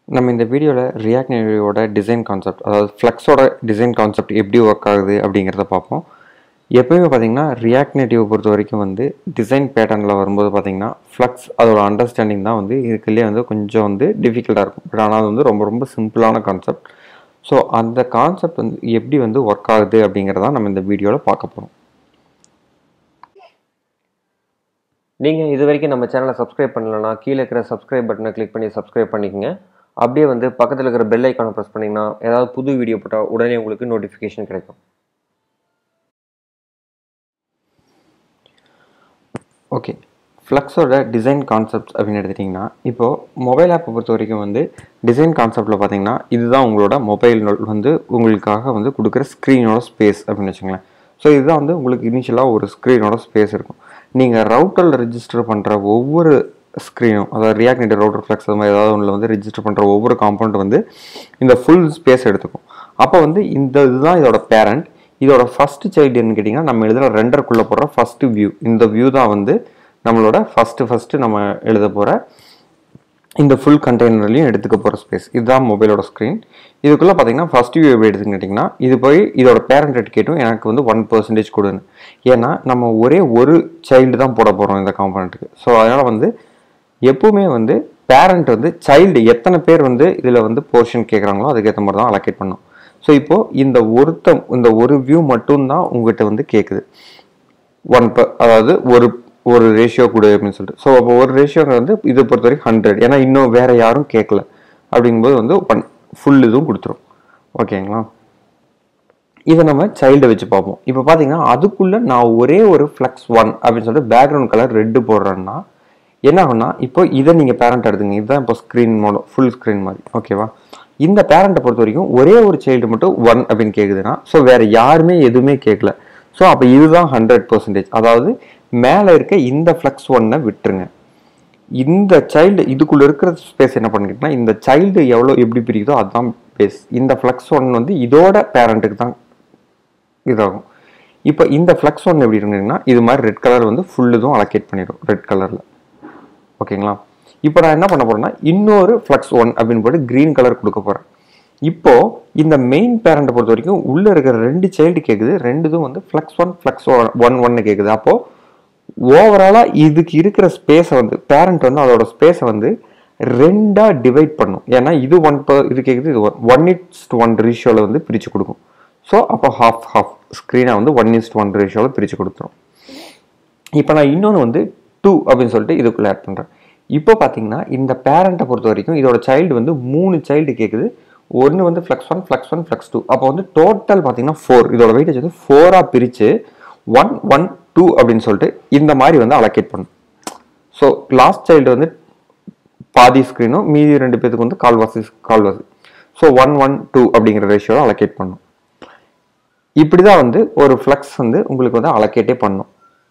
நம்ம இந்த வீடியோவில் ரியாக்ட் நேட்டிவோட டிசைன் கான்செப்ட் அதாவது ஃப்ளக்ஸோட டிசைன் கான்செப்ட் எப்படி ஒர்க் ஆகுது அப்படிங்கிறத பார்ப்போம் எப்பயுமே பார்த்தீங்கன்னா ரியாக்ட் நேட்டிவை பொறுத்த வரைக்கும் வந்து டிசைன் பேட்டர்னில் வரும்போது பார்த்தீங்கன்னா ஃப்ளக்ஸ் அதோட அண்டர்ஸ்டாண்டிங் தான் வந்து இதுக்குள்ளே வந்து கொஞ்சம் வந்து டிஃபிகல்ட்டாக இருக்கும் பட் ஆனால் அது வந்து ரொம்ப ரொம்ப சிம்பிளான கான்செப்ட் ஸோ அந்த கான்செப்ட் வந்து எப்படி வந்து ஒர்க் ஆகுது அப்படிங்கிறத நம்ம இந்த வீடியோவில் பார்க்க போகிறோம் நீங்கள் இது வரைக்கும் நம்ம சேனலை சப்ஸ்கிரைப் பண்ணலன்னா கீழே இருக்கிற சப்ஸ்கிரைப் பட்டனை கிளிக் பண்ணி சப்ஸ்கிரைப் பண்ணிக்கோங்க அப்படியே வந்து பக்கத்தில் இருக்கிற பெல் ஐக்கானை ப்ரெஸ் பண்ணிங்கன்னா ஏதாவது புது வீடியோ போட்டால் உடனே உங்களுக்கு நோட்டிஃபிகேஷன் கிடைக்கும் ஓகே ஃப்ளக்ஸோட டிசைன் கான்செப்ட் அப்படின்னு எடுத்துட்டிங்கன்னா இப்போது மொபைல் ஆப்பை பொறுத்த வரைக்கும் வந்து டிசைன் கான்செப்டில் பார்த்தீங்கன்னா இதுதான் உங்களோட மொபைல் வந்து உங்களுக்காக வந்து கொடுக்குற ஸ்க்ரீனோட ஸ்பேஸ் அப்படின்னு வச்சுங்களேன் ஸோ இதுதான் வந்து உங்களுக்கு இனிஷியலாக ஒரு ஸ்க்ரீனோட ஸ்பேஸ் இருக்கும் நீங்கள் ரவுட்டரில் ரிஜிஸ்டர் பண்ணுற ஒவ்வொரு ஸ்க்ரீனும் அதாவது ரியாக்ட் நெட் ரவுட்டர் ஃப்ளக்ஸ் அது மாதிரி ஏதாவது ஒன்றில் வந்து ரிஜிஸ்டர் பண்ணுற ஒவ்வொரு காம்பவுண்ட் வந்து இந்த ஃபுல் ஸ்பேஸ் எடுத்துக்கும் அப்போ வந்து இந்த இதுதான் இதோட பேரண்ட் இதோட ஃபஸ்ட்டு சைல்டு என்னன்னு கேட்டிங்கன்னா நம்ம எழுதுகிற ரெண்டருக்குள்ளே போடுற ஃபஸ்ட்டு வியூ இந்த வியூ தான் வந்து நம்மளோட ஃபஸ்ட்டு ஃபஸ்ட்டு நம்ம எழுத போகிற இந்த ஃபுல் கண்டெய்னர்லையும் எடுத்துக்க போகிற ஸ்பேஸ் இதுதான் மொபைலோட ஸ்க்ரீன் இதுக்குள்ளே பார்த்தீங்கன்னா ஃபஸ்ட் வியூ எப்படி எடுத்துன்னு கேட்டிங்கன்னா இது போய் இதோட பேரண்ட் கேட்டும் எனக்கு வந்து ஒன் பர்சன்டேஜ் கொடுன்னு ஏன்னா நம்ம ஒரே ஒரு சைல்டு தான் போட போகிறோம் இந்த காம்பனண்ட்டுக்கு ஸோ அதனால் வந்து எப்பவுமே வந்து பேரண்ட் வந்து சைல்டு எத்தனை பேர் வந்து இதில் வந்து போர்ஷன் கேட்குறாங்களோ அதுக்கேற்ற மாதிரி தான் அலோகேட் பண்ணும் ஸோ இப்போது இந்த ஒருத்தம் இந்த ஒரு வியூ மட்டும்தான் உங்ககிட்ட வந்து கேட்குது ஒன் ப அதாவது ஒரு ஒரு ரேஷியோ கொடு அப்படின்னு சொல்லிட்டு ஸோ அப்போ ஒரு ரேஷியோங்க வந்து இதை பொறுத்த வரைக்கும் ஹண்ட்ரட் ஏன்னா இன்னும் வேறு யாரும் கேட்கல அப்படிங்கும்போது வந்து ஒன் ஃபுல் இதுவும் கொடுத்துரும் ஓகேங்களா இதை நம்ம சைல்டை வச்சு பார்ப்போம் இப்போ பார்த்தீங்கன்னா அதுக்குள்ளே நான் ஒரே ஒரு ஃப்ளக்ஸ் ஒன் அப்படின்னு சொல்லிட்டு பேக்ரவுண்ட் கலர் ரெட்டு போடுறேன்னா என்ன ஆகும்னா இப்போ இதை நீங்கள் பேரண்ட் எடுத்துங்க இதுதான் இப்போ ஸ்க்ரீன் மோட ஃபுல் ஸ்க்ரீன் மாதிரி ஓகேவா இந்த பேரண்ட்டை பொறுத்த வரைக்கும் ஒரே ஒரு சைல்டு மட்டும் ஒன் அப்படின்னு கேட்குதுன்னா ஸோ வேறு யாருமே எதுவுமே கேட்கல ஸோ அப்போ இதுதான் ஹண்ட்ரட் பர்சன்டேஜ் அதாவது மேலே இருக்க இந்த ஃப்ளக்ஸ் ஒன்னை விட்டுருங்க இந்த சைல்டு இதுக்குள்ளே இருக்கிற ஸ்பேஸ் என்ன பண்ணிக்கிட்டோம்னா இந்த சைல்டு எவ்வளோ எப்படி பிரிக்குதோ அதுதான் பேஸ் இந்த ஃப்ளக்ஸ் ஒன் வந்து இதோட பேரண்ட்டுக்கு தான் இதாகும் இப்போ இந்த ஃப்ளக்ஸ் ஒன் எப்படி இருக்குங்கன்னா இது மாதிரி ரெட் கலர் வந்து ஃபுல் இதுவும் அலோகேட் பண்ணிடும் ரெட் கலரில் ஓகேங்களா இப்போ நான் என்ன பண்ண போறேன்னா இன்னொரு ஃப்ளக்ஸ் ஒன் அப்படின்னு போட்டு க்ரீன் கலர் கொடுக்க போகிறேன் இப்போ இந்த மெயின் பேரண்ட்டை பொறுத்த வரைக்கும் உள்ளே இருக்கிற ரெண்டு சைல்டு கேட்குது ரெண்டுதும் வந்து ஃப்ளக்ஸ் ஒன் ஃப்ளக்ஸ் ஒன் ஒன்னு கேட்குது அப்போது ஓவராலாக இதுக்கு இருக்கிற ஸ்பேஸை வந்து பேரண்ட் வந்து அதோட ஸ்பேஸை வந்து ரெண்டாக டிவைட் பண்ணும் ஏன்னா இது ஒன் இது கேட்குது இது ஒன் இட்ஸ் ஒன் ரேஷியோவில் வந்து பிரித்து கொடுக்கும் ஸோ அப்போ ஹாஃப் ஹாஃப் ஸ்க்ரீனை வந்து ஒன் இஸ்ட் ஒன் ரேஷியோவில் பிரித்து கொடுத்துரும் இப்போ நான் இன்னொன்று வந்து டூ அப்படின்னு சொல்லிட்டு இதுக்குள்ளே ஆட் பண்ணுறேன் இப்போ பார்த்தீங்கன்னா இந்த பேரண்ட்டை பொறுத்த வரைக்கும் இதோட சைல்டு வந்து மூணு சைல்டு கேட்குது ஒன்று வந்து flux one flux one flux two அப்போ வந்து டோட்டல் பார்த்தீங்கன்னா ஃபோர் இதோட வெயிட்டேஜ் வந்து ஃபோராக பிரித்து ஒன் ஒன் டூ அப்படின்னு சொல்லிட்டு இந்த மாதிரி வந்து அலோகேட் பண்ணும் ஸோ லாஸ்ட் சைல்டு வந்து பாதி ஸ்க்ரீனும் மீதி ரெண்டு பேத்துக்கு வந்து கால்வாசி கால்வாசி ஸோ ஒன் ஒன் டூ அப்படிங்கிற ரேஷியோவில் அலோகேட் பண்ணும் இப்படி தான் வந்து ஒரு ஃப்ளக்ஸ் வந்து உங்களுக்கு வந்து அலோகேட்டே பண்ணும்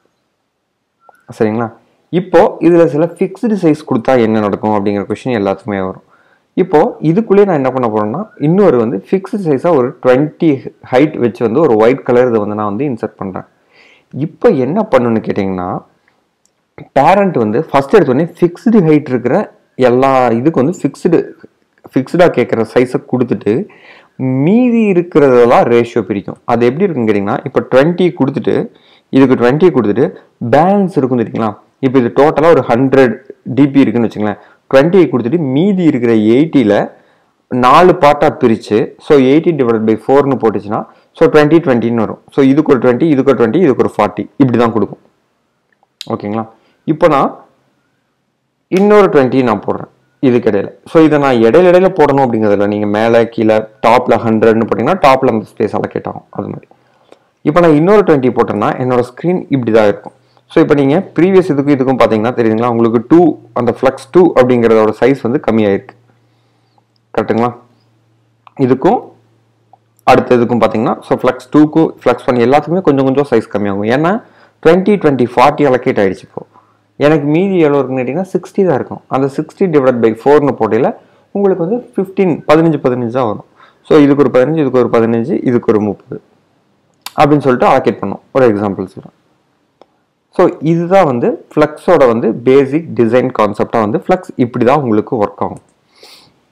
சரிங்களா இப்போ இதில் சில ஃபிக்ஸ்டு சைஸ் கொடுத்தா என்ன நடக்கும் அப்படிங்கிற கொஷின் எல்லாத்துக்குமே வரும் இப்போ இதுக்குள்ளேயே நான் என்ன பண்ண போறேன்னா இன்னொரு வந்து ஃபிக்ஸ்டு சைஸாக ஒரு டுவெண்ட்டி ஹைட் வச்சு வந்து ஒரு ஒயிட் கலர் இதை வந்து நான் வந்து இன்சர்ட் பண்ணுறேன் இப்போ என்ன பண்ணுன்னு கேட்டிங்கன்னா பேரண்ட் வந்து ஃபஸ்ட் எடுத்தோடனே ஃபிக்ஸ்டு ஹைட் இருக்கிற எல்லா இதுக்கு வந்து ஃபிக்ஸ்டு ஃபிக்ஸ்டாக கேட்குற சைஸை கொடுத்துட்டு மீதி இருக்கிறதெல்லாம் ரேஷியோ பிரிக்கும் அது எப்படி இருக்குன்னு கேட்டிங்கன்னா இப்போ டுவெண்ட்டி கொடுத்துட்டு இதுக்கு டுவெண்ட்டி கொடுத்துட்டு பேலன்ஸ் இருக்கும் தெரியுங்களா இப்போ இது டோட்டலாக ஒரு ஹண்ட்ரட் டிபி இருக்குன்னு வச்சுங்களேன் டுவெண்ட்டி கொடுத்துட்டு மீதி இருக்கிற எயிட்டியில் நாலு பார்ட்டாக பிரித்து ஸோ எயிட்டி டிவைட் பை ஃபோர்னு போட்டுச்சுன்னா ஸோ டுவெண்ட்டி டுவெண்ட்டின்னு வரும் ஸோ இதுக்கு ஒரு டுவெண்ட்டி இதுக்கு ஒரு டுவெண்ட்டி இதுக்கு ஒரு ஃபார்ட்டி இப்படி தான் கொடுக்கும் ஓகேங்களா இப்போ நான் இன்னொரு டுவெண்ட்டி நான் போடுறேன் இதுக்கு இடையில ஸோ இதை நான் இடையில இடையில போடணும் அப்படிங்கிறதுல நீங்கள் மேலே கீழே டாப்பில் ஹண்ட்ரட்னு போட்டிங்கன்னா டாப்பில் அந்த ஸ்பேஸ் அலோகேட் ஆகும் அது மாதிரி இப்போ நான் இன்னொரு டுவெண்ட்டி போட்டேன்னா என்னோட ஸ்க்ரீன் இப்படி தான் இருக்கும் ஸோ இப்போ நீங்கள் ப்ரீவியஸ் இதுக்கும் இதுக்கும் பார்த்தீங்கன்னா தெரியுதுங்களா உங்களுக்கு டூ அந்த ஃப்ளக்ஸ் டூ அப்படிங்கிறதோட சைஸ் வந்து கம்மியாயிருக்கு கரெக்டுங்களா இதுக்கும் அடுத்த இதுக்கும் பார்த்தீங்கன்னா ஸோ ஃப்ளக்ஸ் டூக்கும் ஃப்ளக்ஸ் ஒன் எல்லாத்துக்குமே கொஞ்சம் கொஞ்சம் சைஸ் கம்மியாகும் ஏன்னா டுவெண்ட்டி டுவெண்ட்டி ஃபார்ட்டி அலோகேட் ஆகிடுச்சு இப்போ எனக்கு மீதி எவ்வளோ இருக்குன்னு கேட்டிங்கன்னா சிக்ஸ்டி தான் இருக்கும் அந்த சிக்ஸ்டி டிவைட் பை ஃபோர்னு போட்டியில் உங்களுக்கு வந்து ஃபிஃப்டீன் பதினஞ்சு பதினஞ்சு தான் வரும் ஸோ இதுக்கு ஒரு பதினஞ்சு இதுக்கு ஒரு பதினஞ்சு இதுக்கு ஒரு முப்பது அப்படின்னு சொல்லிட்டு அலோகேட் பண்ணோம் ஒரு எக்ஸாம்பிள் சொல்கிறேன் ஸோ இதுதான் வந்து ஃப்ளக்ஸோட வந்து பேசிக் டிசைன் கான்செப்டாக வந்து ஃப்ளக்ஸ் இப்படி தான் உங்களுக்கு ஒர்க் ஆகும்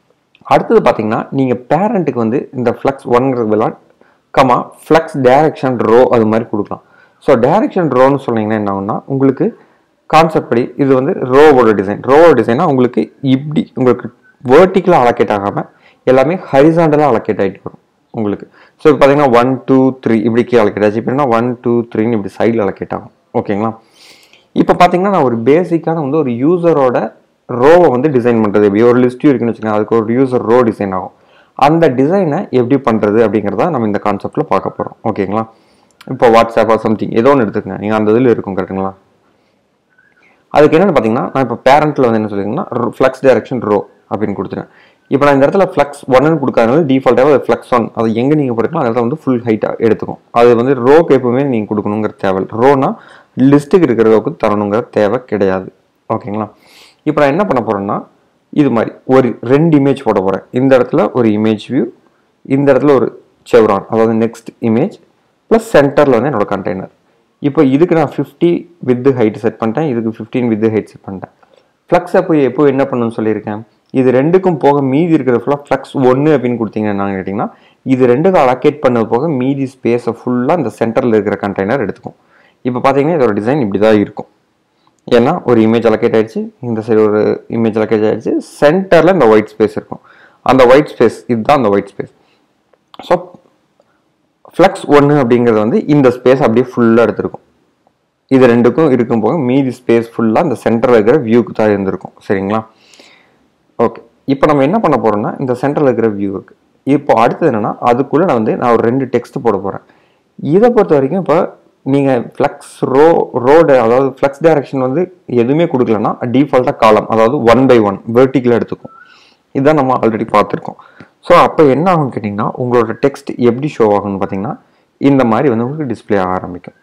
அடுத்தது பார்த்தீங்கன்னா நீங்கள் பேரண்ட்டுக்கு வந்து இந்த ஃப்ளக்ஸ் ஒன்ங்கிறது விளாட் கமா ஃப்ளக்ஸ் டைரக்ஷன் ரோ அது மாதிரி கொடுக்கலாம் ஸோ டைரக்ஷன் ரோன்னு சொன்னீங்கன்னா என்ன ஆகும்னா உங்களுக்கு கான்செப்ட் படி இது வந்து ரோவோட டிசைன் ரோவோட டிசைனா உங்களுக்கு இப்படி உங்களுக்கு வேர்ட்டிக்கலாக அலோகேட் ஆகாமல் எல்லாமே ஹரிசாண்டலாக அலோகேட் ஆகிட்டு வரும் உங்களுக்கு ஸோ இப்போ பார்த்தீங்கன்னா ஒன் டூ த்ரீ இப்படி கீழே அலோகேட் ஆச்சு இப்படின்னா ஒன் டூ த்ரீன்னு இப்படி சைடில் அலோகேட் ஆகும் ஓகேங்களா இப்போ பார்த்தீங்கன்னா நான் ஒரு பேசிக்கான வந்து ஒரு யூசரோட ரோவை வந்து டிசைன் பண்ணுறது எப்படி ஒரு லிஸ்ட்டும் இருக்குன்னு வச்சுக்கோங்க அதுக்கு ஒரு யூசர் ரோ டிசைன் ஆகும் அந்த டிசைனை எப்படி பண்ணுறது அப்படிங்கிறத நம்ம இந்த கான்செப்டில் பார்க்க போகிறோம் ஓகேங்களா இப்போ வாட்ஸ்அப்பாக சம்திங் ஏதோ ஒன்று எடுத்துக்கங்க நீங்கள் அந்த இதில் இருக்கும் கரெக்டுங்களா அதுக்கு என்னென்னு பார்த்தீங்கன்னா நான் இப்போ பேரண்ட்டில் வந்து என்ன சொல்லிங்கன்னா ஃப்ளக்ஸ் டைரக்ஷன் ரோ அப்படின்னு கொடுத்துருவேன் இப்போ நான் இந்த இடத்துல ஃப்ளக்ஸ் ஒன்னு கொடுக்காதனால டிஃபால்ட்டாக ஃப்ளக்ஸ் ஒன் அது எங்கே நீங்கள் போட்டுக்கலாம் அந்த இடத்துல வந்து ஃபுல் ஹைட்டாக எடுத்துக்கும் அது வந்து ரோக்கு எப்பவுமே நீங்கள் கொடுக்கணுங்கிற தேவை ரோனா லிஸ்ட்டுக்கு இருக்கிற ரோக்கு தரணுங்கிற தேவை கிடையாது ஓகேங்களா இப்போ நான் என்ன பண்ண போகிறேன்னா இது மாதிரி ஒரு ரெண்டு இமேஜ் போட போகிறேன் இந்த இடத்துல ஒரு இமேஜ் வியூ இந்த இடத்துல ஒரு செவ்ரான் அதாவது நெக்ஸ்ட் இமேஜ் ப்ளஸ் சென்டரில் வந்து என்னோட கண்டெய்னர் இப்போ இதுக்கு நான் ஃபிஃப்டி வித் ஹைட் செட் பண்ணிட்டேன் இதுக்கு ஃபிஃப்டீன் வித் ஹைட் செட் பண்ணிட்டேன் ஃப்ளக்ஸை போய் எப்போ என்ன பண்ணணும்னு சொல்லியிருக்கேன் இது ரெண்டுக்கும் போக மீதி இருக்கிற ஃபுல்லாக ஃப்ளக்ஸ் ஒன்று அப்படின்னு கொடுத்தீங்கன்னா கேட்டிங்கன்னா இது ரெண்டுக்கும் அலோகேட் பண்ணது போக மீதி ஸ்பேஸை ஃபுல்லாக இந்த சென்டரில் இருக்கிற கண்டெய்னர் எடுத்துக்கும் இப்போ பார்த்தீங்கன்னா இதோட டிசைன் இப்படி தான் இருக்கும் ஏன்னா ஒரு இமேஜ் அலோகேட் ஆயிடுச்சு இந்த சைடு ஒரு இமேஜ் அலோகேட் ஆயிடுச்சு சென்டரில் இந்த ஒயிட் ஸ்பேஸ் இருக்கும் அந்த ஒயிட் ஸ்பேஸ் இதுதான் அந்த ஒயிட் ஸ்பேஸ் ஸோ ஃப்ளக்ஸ் ஒன்று அப்படிங்கிறது வந்து இந்த ஸ்பேஸ் அப்படியே ஃபுல்லாக எடுத்திருக்கும் இது ரெண்டுக்கும் இருக்கும் போக மீதி ஸ்பேஸ் ஃபுல்லாக இந்த சென்டரில் இருக்கிற வியூக்கு தான் இருந்திருக்கும் சரிங்களா ஓகே இப்போ நம்ம என்ன பண்ண போகிறோம்னா இந்த சென்டரில் இருக்கிற வியூ இருக்குது இப்போ அடுத்தது என்னென்னா அதுக்குள்ளே நான் வந்து நான் ஒரு ரெண்டு டெக்ஸ்ட் போட போகிறேன் இதை பொறுத்த வரைக்கும் இப்போ நீங்கள் ஃப்ளக்ஸ் ரோ ரோடு அதாவது ஃப்ளக்ஸ் டைரக்ஷன் வந்து எதுவுமே கொடுக்கலன்னா டிஃபால்ட்டாக காலம் அதாவது ஒன் பை ஒன் வெர்டிக்கலாக எடுத்துக்கும் இதுதான் நம்ம ஆல்ரெடி பார்த்துருக்கோம் ஸோ அப்போ என்ன ஆகும்னு கேட்டிங்கன்னா உங்களோட டெக்ஸ்ட் எப்படி ஷோ ஆகும்னு பார்த்தீங்கன்னா இந்த மாதிரி வந்து உங்களுக்கு டிஸ்பிளே ஆக ஆரம்பிக்கும்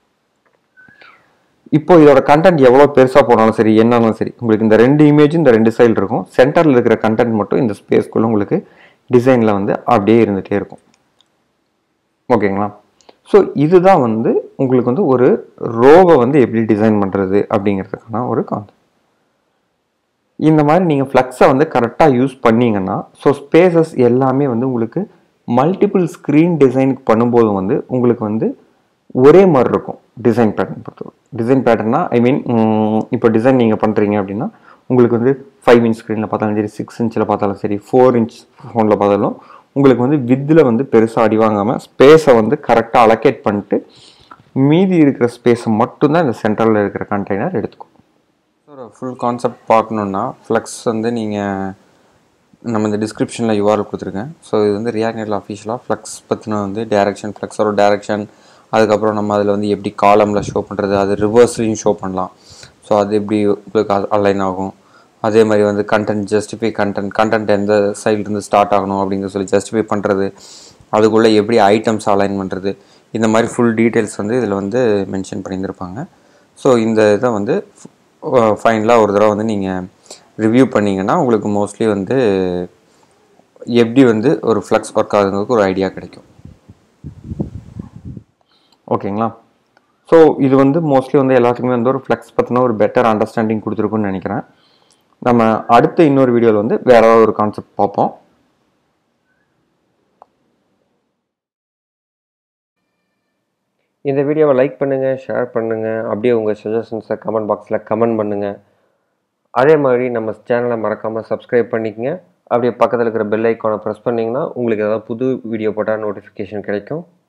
இப்போ இதோட கண்டென்ட் எவ்வளோ பெருசாக போனாலும் சரி என்னாலும் சரி உங்களுக்கு இந்த ரெண்டு இமேஜும் இந்த ரெண்டு சைடு இருக்கும் சென்டரில் இருக்கிற கண்டென்ட் மட்டும் இந்த ஸ்பேஸ்க்குள்ளே உங்களுக்கு டிசைனில் வந்து அப்படியே இருந்துகிட்டே இருக்கும் ஓகேங்களா ஸோ இதுதான் வந்து உங்களுக்கு வந்து ஒரு ரோவை வந்து எப்படி டிசைன் பண்ணுறது அப்படிங்கிறதுக்கான ஒரு கான்செப்ட் இந்த மாதிரி நீங்கள் ஃப்ளக்ஸை வந்து கரெக்டாக யூஸ் பண்ணீங்கன்னா ஸோ ஸ்பேசஸ் எல்லாமே வந்து உங்களுக்கு மல்டிபிள் ஸ்க்ரீன் டிசைனுக்கு பண்ணும்போது வந்து உங்களுக்கு வந்து ஒரே மாதிரி இருக்கும் டிசைன் பேட்டர்ன் பொறுத்தவரை டிசைன் பேட்டர்னா ஐ மீன் இப்போ டிசைன் நீங்கள் பண்ணுறீங்க அப்படின்னா உங்களுக்கு வந்து ஃபைவ் இன்ச் ஸ்க்ரீனில் பார்த்தாலும் சரி சிக்ஸ் இன்ச்சில் பார்த்தாலும் சரி ஃபோர் இன்ச் ஃபோனில் பார்த்தாலும் உங்களுக்கு வந்து வித்தில் வந்து பெருசாக அடி வாங்காமல் ஸ்பேஸை வந்து கரெக்டாக அலோகேட் பண்ணிட்டு மீதி இருக்கிற ஸ்பேஸை மட்டும்தான் இந்த சென்டரில் இருக்கிற கண்டெய்னர் எடுத்துக்கும் ஒரு ஃபுல் கான்செப்ட் பார்க்கணுன்னா ஃப்ளக்ஸ் வந்து நீங்கள் நம்ம இந்த டிஸ்கிரிப்ஷனில் யூஆர்எல் கொடுத்துருக்கேன் ஸோ இது வந்து ரியாக்ட் நெட்டில் அஃபிஷியலாக ஃப்ளக்ஸ் பற்றின வந்து டேரக்ஷன் ஃப்ளக்ஸோட டேரக்ஷன் அதுக்கப்புறம் நம்ம அதில் வந்து எப்படி காலமில் ஷோ பண்ணுறது அது ரிவர்ஸ்லையும் ஷோ பண்ணலாம் ஸோ அது எப்படி உங்களுக்கு அலைன் ஆகும் அதே மாதிரி வந்து கண்டென்ட் ஜஸ்டிஃபை கண்டென்ட் கண்டென்ட் எந்த சைட்லேருந்து ஸ்டார்ட் ஆகணும் அப்படிங்கிற சொல்லி ஜஸ்டிஃபை பண்ணுறது அதுக்குள்ளே எப்படி ஐட்டம்ஸ் அலைன் பண்ணுறது இந்த மாதிரி ஃபுல் டீட்டெயில்ஸ் வந்து இதில் வந்து மென்ஷன் பண்ணியிருந்திருப்பாங்க ஸோ இந்த இதை வந்து ஃபைனலாக ஒரு தடவை வந்து நீங்கள் ரிவ்யூ பண்ணிங்கன்னா உங்களுக்கு மோஸ்ட்லி வந்து எப்படி வந்து ஒரு ஃப்ளக்ஸ் ஒர்க் ஆகுதுங்கிறதுக்கு ஒரு ஐடியா கிடைக்கும் ஓகேங்களா ஸோ இது வந்து மோஸ்ட்லி வந்து எல்லாத்துக்குமே வந்து ஒரு ஃப்ளெக்ஸ் பற்றின ஒரு பெட்டர் அண்டர்ஸ்டாண்டிங் கொடுத்துருக்குன்னு நினைக்கிறேன் நம்ம அடுத்த இன்னொரு வீடியோவில் வந்து வேற ஏதாவது ஒரு கான்செப்ட் பார்ப்போம் இந்த வீடியோவை லைக் பண்ணுங்கள் ஷேர் பண்ணுங்கள் அப்படியே உங்கள் சஜஷன்ஸை கமெண்ட் பாக்ஸில் கமெண்ட் பண்ணுங்கள் அதே மாதிரி நம்ம சேனலை மறக்காமல் சப்ஸ்கிரைப் பண்ணிக்கங்க அப்படியே பக்கத்தில் இருக்கிற பெல் ஐக்கானை ப்ரெஸ் பண்ணிங்கன்னா உங்களுக்கு ஏதாவது புது வீடியோ போட்டால் நோட்டிஃபிகேஷன் கிடைக்கும்